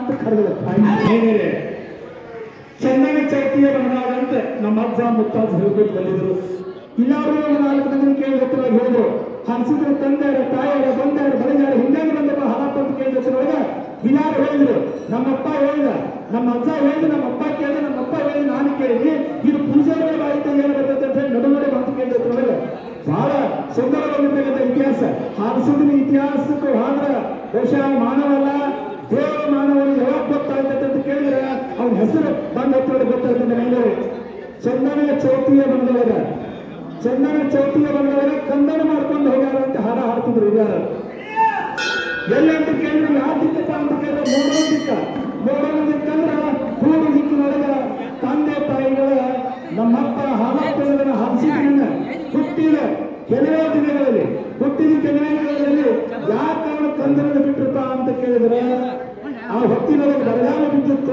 ಅಂತ ಕರೆದ್ರು ತಾಯಿ ಏನಿದೆ ಚೆನ್ನಾಗಿ ಚೌತಿಯ ಬಂದಾಗಂತ ನಮ್ಮ ಅಜ್ಜ ಮುತ್ತಾಜ್ ಹೇಳ್ಕೊಂಡು ಬಂದಿದ್ರು ಇನ್ನಾರು ಒಂದು ನಾಲ್ಕು ಮಂದಿ ಕೇಳಿ ಹತ್ತಿರವಾಗಿ ಹೇಳಿದ್ರು ಹನ್ಸಿದ್ರು ತಂದೆಯರ ತಾಯಿಯರ ಬಂದೆಯರ ಬಳಿಗಾರ ಹಿಂಗಾಗಿ ಬಂದಪ್ಪ ಹಾಲಪ್ಪ ಅಂತ ಕೇಳಿದ ಹತ್ತಿರೊಳಗ ಇನ್ನಾರು ಹೇಳಿದ್ರು ನಮ್ಮಪ್ಪ ಹೇಳಿದ ನಮ್ಮ ಅಜ್ಜ ಹೇಳಿದ ನಮ್ಮ ಅಪ್ಪ ಕೇಳಿದ ನಮ್ಮ ಅಪ್ಪ ಹೇಳಿದ ನಾನು ಕೇಳಿದ್ವಿ ಇದು ಪೂಜಾರಿ ಬಾಯಿತ ಏನು ಬರ್ತದೆ ಅಂತ ಹೇಳಿ ನಡುವಡೆ ಮಾತು ಕೇಳಿದ ಹತ್ತಿರೊಳಗ ಬಹಳ ಸುಂದರವಾಗಿರ್ತಕ್ಕಂಥ ಇತಿಹಾಸ ಹಾರಿಸಿದ ಇತಿಹಾಸಕ್ಕೂ ಆದ್ರ ಬಹುಶಃ ಮಾನವಲ್ಲ ದೇವರ ಮಾನವರು ಯಾವಾಗ ಗೊತ್ತಾಗ್ತದೆ ಅಂತ ಕೇಳಿದ್ರೆ ಅವನ ಹೆಸರು ಬಂದ ಹತ್ತಿರ ಗೊತ್ತಾಗ್ತದೆ ನನಗೆ ಚಂದನ ಚೌತಿಯ ಬಂದವಾಗ ಚಂದನ ಚೌತಿಯ ಬಂದವಾಗ ಕಂದನ ಮಾಡ್ಕೊಂಡು ಹೋಗ್ಯಾರ ಅಂತ ಹಾಡ ಹಾಡ್ತಿದ್ರು ಇದಾರ ಎಲ್ಲಿ ಅಂತ ಕೇಳಿದ್ರೆ ಯಾವ ದಿಕ್ಕಪ್ಪ ಅಂತ ಕೇಳಿದ್ರೆ ಮೂಡೋ ದಿಕ್ಕ ಮೂಡೋ ದಿಕ್ಕಂದ್ರ ಪೂರ್ವ ದಿಕ್ಕಿನೊಳಗ ತಂದೆ ತಾಯಿಗಳ ನಮ್ಮಪ್ಪ ಹಾಲಪ್ಪನ ಹಾರಿಸಿದ ಹುಟ್ಟಿದ ಕೆಲವೇ ದಿನಗಳಲ್ಲಿ ಹುಟ್ಟಿದ ಕೆಲವೇ ದಿನಗಳಲ್ಲಿ ಯಾವ ಕಾರಣ ಕಂದನ ಬಿಟ್ಟಿರಪ್ಪ ಅಂತ ಕೇಳಿದ್ರೆ ಆ ಹೊತ್ತಿನೊಳಗೆ ಬರಗಾಲ ಬಿದ್ದಿತ್ತು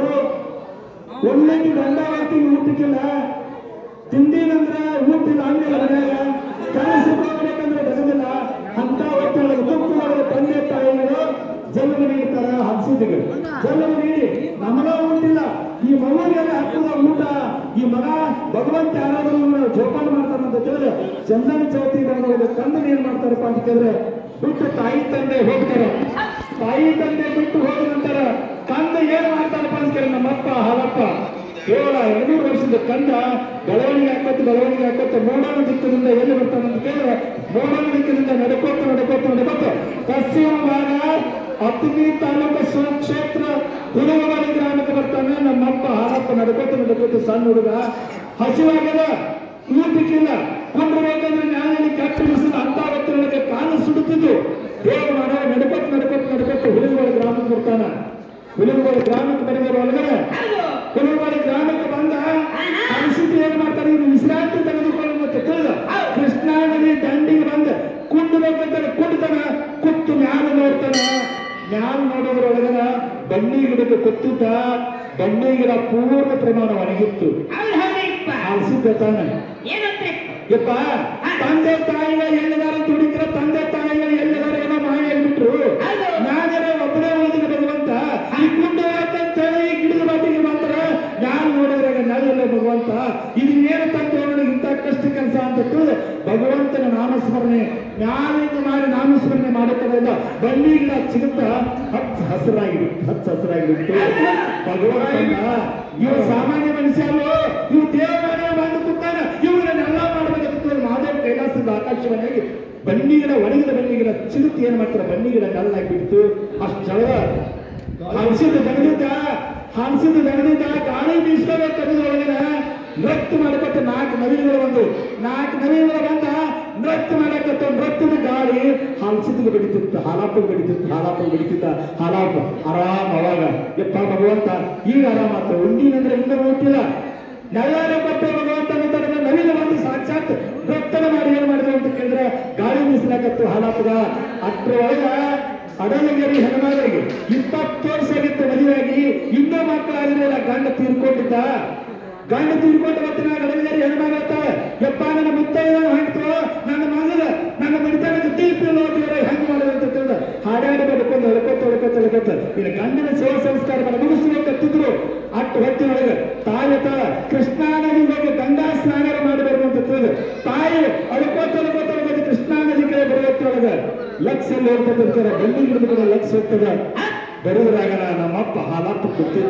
ಒಳ್ಳೆಗೆ ಗಂಡಾವತಿ ಊಟಕ್ಕಿಲ್ಲ ತಿಂಡಿನಂದ್ರೆ ಊಟಿಲ್ಲ ಹಂಗಿಲ್ಲ ಮನ್ಯಾಗ ಕೆಲಸ ಹೋಗ್ಬೇಕಂದ್ರೆ ಬರೋದಿಲ್ಲ ಅಂತ ಹೊತ್ತೊಳಗೆ ದುಃಖದೊಳಗೆ ತಂದೆ ತಾಯಿಗಳು ಜನ್ಮ ನೀಡ್ತಾರ ಹಸಿದಿಗೆ ಜನ್ಮ ನೀಡಿ ನಮಗ ಊಟಿಲ್ಲ ಈ ಮಗುವಿಗೆ ಹಾಕಿದ ಊಟ ಈ ಮಗ ಭಗವಂತ ಯಾರಾದರೂ ಜೋಪಾನ ಮಾಡ್ತಾರಂತ ಕೇಳಿದ್ರೆ ಚಂದನ ಚೌತಿ ಬಂದವರು ತಂದೆ ಏನ್ ಮಾಡ್ತಾರಪ್ಪ ಅಂತ ಕೇಳಿದ್ರೆ ಬಿಟ್ಟು ತಾಯಿ ತಂದೆ ಹೋಗ್ತಾರೆ ತಾಯಿ ತಂದೆ ಬಿಟ್ಟು ಹೋದ ನಂತರ ತಂದೆ ಏನ್ ಮಾಡ್ತಾರಪ್ಪ ಅಂತ ಕೇಳಿ ನಮ್ಮಪ್ಪ ಹಾಲಪ್ಪ ಕೇವಲ ಎರಡೂರು ವರ್ಷದ ಕಂದ ಬೆಳವಣಿಗೆ ಹಾಕೋತ ಬೆಳವಣಿಗೆ ಹಾಕೋತ ಮೋಡನ ದಿಕ್ಕಿನಿಂದ ಎಲ್ಲಿ ಬರ್ತಾನಂತ ಕೇಳಿದ್ರೆ ಮೋಡನ ದಿಕ್ಕಿನಿಂದ ನಡ್ಕೋತ ನಡ್ಕೋತ ನಡ್ಕೋತ ಪಶ್ಚಿಮ ಭಾಗ ಅತ್ತಿನಿ ತಾಲೂಕು ಸುಕ್ಷೇತ್ರ ಹುಡುಗವಾಡಿ ಗ್ರಾಮಕ್ಕೆ ಬರ್ತಾನೆ ನಮ್ಮಪ್ಪ ಹಾಲಪ್ಪ ನಡ್ಕೋತ ನಡ್ಕೋತ ಸಣ್ಣ ಹುಡುಗ ಹಸಿವಾಗದ ಊಟಕ್ಕಿಲ್ಲ ಕೊಂಡ್ರಬೇಕಂದ್ರೆ ನ್ಯಾಯದಲ್ಲಿ ಕೆಟ್ಟ ಬಿಸಿದ ಅಂತ ಹೊತ್ತಿನೊಳಗೆ ಕಾಲು ಸುಡುತ್ತಿದ್ದು ದೇವ ಮಾಡ ನಡ್ಕೋತ ನಡ್ಕೋತ ನಡ್ಕೋತ ಹುಡುಗವಾಡಿ ಗ್ರಾಮಕ್ಕೆ ಬರ್ತಾನ ಹುಡುಗವಾಡಿ ಗ್ರಾಮಕ್ಕೆ ಬರಿದರ ಒಳಗಡೆ ಹುಡುಗವಾಡಿ ಗ್ರಾಮಕ್ಕೆ ಬಂದ ಪರಿಸ್ಥಿತಿ ಏನ್ ಮಾಡ್ತಾರೆ ಇವ್ರು ವಿಶ್ರಾಂತಿ ತೆಗೆದುಕೊಳ್ಳುವಂತೆ ತಿಳಿದ ಕೃಷ್ಣಾ ನದಿ ದಂಡಿಗೆ ಬಂದ ಕುಂಡಬೇಕಂತಾರೆ ಕುಡ್ತಾನ ಕುತ್ತು ಮ್ಯಾಲ ನೋಡ್ತಾನ ಮ್ಯಾಲ ನೋಡೋದ್ರೊಳಗನ ಬನ್ನಿ ಗಿಡಕ್ಕೆ ಕುತ್ತಿದ್ದ ಬನ್ನಿ ಗಿಡ ಪೂರ್ಣ ಪ್ರಮಾಣ ಒಣಗಿತ್ತು ಹೌದು ಹೌದ್ರಿಪ್ಪ ಆಲ್ಸಿದ್ದ ತಾನೆ ಏನಂತ್ರಿ ಯಪ್ಪ ತಂದೆ ತಾಯಿಗಳು ಎಲ್ಲಿದಾರ ದುಡಿಕ್ರ ತಂದೆ ತಾಯಿಗಳು ಎಲ್ಲಿದಾರ ಏನೋ ಮಾಯ ಹೇಳ್ಬಿಟ್ರು ಹೌದು. ನಾನೇ ಒಬ್ಬನೇ ಓದಿನ ಭಗವಂತ ಈ ಕುಂಡ ಹೇಳಿ ಈ ಗಿಡದ ಬಾಟಿಗೆ ಮಾತ್ರ ನಾನು ನೋಡಿದ್ರೆ ನಾಳೆಲ್ಲ ಭಗವಂತ ಇದು ಏನು ತಂದೆ ನನಗೆ ಇಂಥ ಕಷ್ಟ ಕೆಲಸ ಅಂತ ತಿಳಿದು ಭಗವಂತನ ನಾಮಸ್ಮರಣೆ ಜ್ಞಾನಿಂದ ಮಾಡಿ ನಾಮಸ್ಮರಣೆ ಮಾಡುತ್ತದಲ್ಲ ಬನ್ನಿ ಗಿಡ ಸಿಗುತ್ತಾ ಹಚ್ಚ ಹಸಿರಾಗಿಬಿಟ್ಟು ಹಚ್ಚ ಹಸಿರಾಗಿಬಿಟ್ಟು ಭಗವಂತನ ಇವ ಸಾಮಾನ್ಯ ಮನುಷ್ಯ ಅಲ್ಲೋ ಇವು ದೇವರ ಬಂದು ಕೂತಾನ ಇವುಗಳನ್ನೆಲ್ಲ ಮಾಡಬೇಕಂತ ಮಹಾದೇವ ಕೈಲಾಸದ ಆಕಾಶವಾಣಿಯಾಗಿ ಬನ್ನಿ ಗಿಡ ಒಣಗಿದ ಬನ್ನಿ ಗಿಡ ಚಿರುತಿ ಏನ್ ಮಾಡ್ತಾರೆ ಬನ್ನಿ ಗಿಡ ನಲ್ಲಾಗ್ಬಿಡ್ತು ಅಷ್ಟು ಜಗಳ ಹಂಸಿದ ದಗದಿದ್ದ ಹಂಸಿದ ದಗದಿದ್ದ ಗಾಳಿ ಬೀಸ್ಕೋಬೇಕು ಒಳಗಡೆ ನೃತ್ಯ ಮಾಡ್ಕೊತ ನಾಲ್ಕು ನವಿಲುಗಳು ಬಂದು ನಾಲ್ಕು ನವಿಲುಗಳು ಬಂದ ನೃತ್ಯ ಮಾಡಕತ್ತ ನೃತ್ಯದ ಗಾಳಿ ಹಂಸಿದ್ಗೆ ಬಡಿತಿತ್ತು ಹಾಲಾಪಗೆ ಬಡಿತಿತ್ತು ಹಾಲಾಪಗೆ ಬಡಿತಿದ್ದ ಹಾಲಾಪ ಆರಾಮ್ ಅವಾಗ ಯಪ್ಪ ಭಗವಂತ ಈಗ ಆರಾಮಾತ ಉಂಡಿನಂದ್ರೆ ಇನ್ನೂ ಊಟಿಲ್ಲ ನೆಲ್ಲಾರ ಕೊಟ್ಟೆ ಭಗವಂತ ಅನ್ನೋ ನವಿಲು ಬಂದು ಸಾಕ್ಷಾತ್ ನೃತ್ಯನ ಮಾಡಿ ಏನ್ ಮಾಡಿದ್ರು ಅಂತ ಕೇಳಿದ್ರೆ ಗಾಳಿ ಬೀಸಲಾಕತ್ತು ಹಾಲಾಪದ ಅಷ್ಟರೊಳಗ ಅಡಲಗೆರೆ ಹೆಣ್ಮಗಳಿಗೆ ಇಪ್ಪತ್ತು ವರ್ಷ ಆಗಿತ್ತು ಮದುವೆಯಾಗಿ ಇನ್ನೂ ಮಕ್ಕಳಾಗಿರಲಿಲ್ಲ ಗಂಡ ತೀರ್ಕೊಂಡಿದ್ದ ಗಂಡ ತೀರ್ಕೊಂಡು ಬರ್ತೀನಿ ಅಡಲಗೆರೆ ಹೆಣ್ಮಗ ಹೇಳ್ತಾಳೆ ಯಪ್ಪ ನನ್ನ ಮುತ್ತೈದ ಹಾಕ್ತು ನನ್ನ ಮಗನ ನನ್ನ ಮಡಿತನಕ್ಕೆ ತೀರ್ಪು ನೋಡಿದ್ರೆ ಹೆಂಗ್ ಮಾಡೋದು ಅಂತ ತಿಳಿದ ಹಾಡಾಡಿ ಬಡ್ಕೊಂಡು ಎಳ್ಕೊತ ಎಳ್ಕೊತ ಎಳ್ಕೊತ ಇನ್ನು ಗಂಡನ ಸೇವಾ ಸಂಸ್ಕಾರ ಮುಗಿಸ್ಬೇಕತ್ತಿದ್ರು ಅಟ್ಟು ಹೊತ್ತಿನೊಳಗೆ ತಾಯಿ ತ ಕೃಷ್ಣಾ ನದಿ ಹೋಗಿ ಗಂಗಾ ಸ್ನಾನ ಮಾಡಬೇಕು ಅಂತ ತಿಳಿದು ತಾಯಿ ಅಳ್ಕೋತ ಅಳ್ಕೋತ ಅಳ್ಕೋತ ಕೃಷ್ಣಾ ನದಿ ಕಡೆ ಬರುವತ್ತೊಳಗೆ ಲಕ್ಷ ಹೋಗ್ತದಂತಾರೆ ಬೆಳ್ಳಿ ಗಿಡದ ಕಡೆ ಲಕ್ಷ ಹೋಗ್ತದ ಬರುವುದಾಗಲ್ಲ ನಮ್ಮಪ್ಪ ಹಾಲಪ್ಪ ಕೂತಿದ್ದ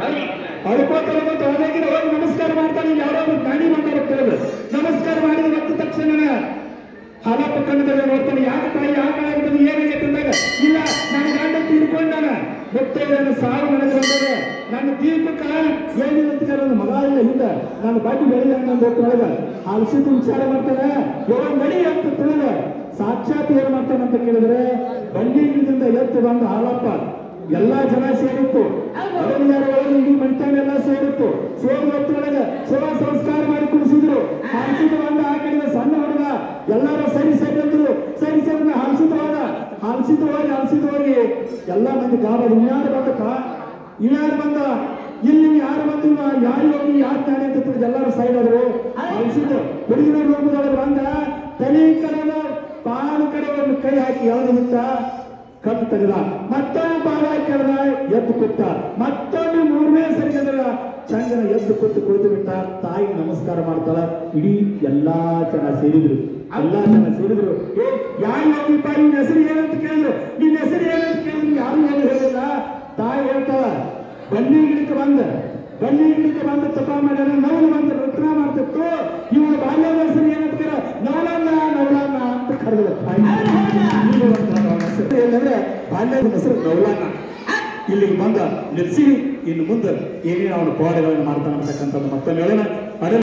ಅಳ್ಕೋತ ಅಳ್ಕೋತ ಹೋದಾಗಿನ ಹೋಗಿ ನಮಸ್ಕಾರ ಮಾಡ್ತಾನೆ ಯಾರೋ ಒಬ್ಬ ಜ್ಞಾನಿ ಬಂದಾರ ತಿಳಿದು ನಮಸ್ಕಾರ ಮಾಡಿದ ಮತ್ತೆ ತಕ್ಷಣ ಹಾಲಪ್ಪ ಕಣ್ಣದಲ್ಲಿ ನೋಡ್ತಾನೆ ಯಾಕೆ ತಾಯಿ ಯಾಕೆ ಆಗಿರ್ತದೆ ಏನಾಗೈತೆ ಅಂದಾಗ ಇಲ್ಲ ನನ್ನ ಗಂಡ ತೀರ್ಕೊಂಡಾನ ಮುತ್ತೈದನ ಸಾವು ನನಗೆ ಬಂದದ ನನ್ನ ದೀಪಕ್ಕ ಏನಿಲ್ಲ ಅಂತ ನನ್ನ ಮಗ ಇಲ್ಲ ಹಿಂದ ನನ್ನ ಬಾಟಿ ಬೆಳೆದ ನನ್ನ ಒಳಗ ಹಲಸಿದ ವಿಚಾರ ಮಾಡ್ತಾನೆ ಯಾವ ನಡಿ ಅಂತ ತಿಳಿದ ಸಾಕ್ಷಾತ್ ಏನ್ ಮಾಡ್ತಾನಂತ ಕೇಳಿದ್ರೆ ಬಂಡಿ ಗಿಡದಿಂದ ಎತ್ತು ಬಂದ ಹಾಲಪ್ಪ ಎಲ್ಲಾ ಜನ ಸೇರಿತ್ತು ಅರಣ್ಯರ ಒಳಗೆ ಇಡೀ ಮಣಿತಾನೆಲ್ಲ ಸೇರಿತ್ತು ಸೇರಿ ಹೊತ್ತೊಳಗ ಸೇವಾ ಸಂಸ್ಕಾರ ಮಾಡಿ ಕುಡಿಸಿದ್ರು ಹಾಲಿಸಿದ ಬಂದ ಆ ಕಡೆಯಿಂದ ಸಣ್ಣ ಹುಡುಗ ಎಲ್ಲಾರು ಸರಿ ಸರಿ ಅಂದ್ರು ಸರಿ ಸರಿ ಹಾಲಿಸಿದ ಹೋದ ಹಾಲಿಸಿದ ಹೋಗಿ ಹಾಲಿಸಿದ ಹೋಗಿ ಎಲ್ಲಾ ಮಂದಿ ಗಾಬರಿ ಇನ್ಯಾರು ಬಂದಪ್ಪ ಇನ್ಯಾರು ಬಂದ ಇಲ್ಲಿ ಯಾರು ಬಂದಿಲ್ಲ ಯಾರು ಹೋಗಿ ಯಾರು ತಾನೆ ಅಂತ ತಿಳಿದು ಎಲ್ಲರೂ ಸೈಡ್ ಆದ್ರು ಹಾಲಿಸಿದ್ದು ಹುಡುಗಿನ ರೂಪದೊಳಗೆ ಬಂದ ತಲೆ ಕಡೆದ ಪಾಲು ಕಡೆ ಒಂದು ಕೈ ಹಾಕಿ ಯಾವ್ದು ಬಿಟ್ಟ ಕತ್ತು ತೆಗೆದ ಮತ್ತೊಂದು ಪಾದ ಕೆಳದ ಎದ್ದು ಕೊಟ್ಟ ಮತ್ತೊಮ್ಮೆ ಮೂರನೇ ಸರಿ ಅದರ ಚಂಗನ ಎದ್ದು ಕೊಟ್ಟು ಕುಳಿತು ಬಿಟ್ಟ ತಾಯಿ ನಮಸ್ಕಾರ ಮಾಡ್ತಾಳ ಇಡೀ ಎಲ್ಲಾ ಜನ ಸೇರಿದ್ರು ಎಲ್ಲಾ ಜನ ಸೇರಿದ್ರು ಏ ಯಾರು ಹೋಗಿಪ್ಪ ನಿನ್ನ ಹೆಸರು ಏನಂತ ಕೇಳಿದ್ರು ನಿನ್ನ ಹೆಸರು ಏನಂತ ಕೇಳಿದ್ರು ಯಾರು ಏನು ಹೇಳಿಲ್ಲ ತಾಯಿ ಹೇಳ್ತಾಳ ಬನ್ನಿ ಗಿಡಕ್ಕೆ ಬಂದ ಬನ್ನಿ ಗಿಡಕ್ಕೆ ಬಂದ ತಪ ಮಾಡ್ಯಾರ ನವಲು ಬಂದ ರತ್ನ ಮಾಡ್ತಿತ್ತು ಇವಳು ಬಾಲ್ಯದ ಹೆಸರು ಏನಂತ ಕೇಳ ನವಲನ್ನ ನವಲನ್ನ ಅಂತ ಕರೆದ್ರು ತಾಯಿ ಇಲ್ಲಿ ಒಂದು ಅವನ ಹೆಸರು ಏನಂದ್ರೆ ಬಾಲ್ಯದ ಹೆಸರು ನವಲನ್ನ ಇಲ್ಲಿಗೆ ಬಂದ ನಿಲ್ಸಿ ಇನ್ನು ಮುಂದೆ ಏನೇನು ಅವನು ಪವಾಡಗಳನ್ನು ಮಾಡ್ತಾನೆ ಅಂತಕ್ಕಂಥದ್ದು ಮತ್ತೊಮ್ಮೆ ಹೇಳೋಣ ಅದೇ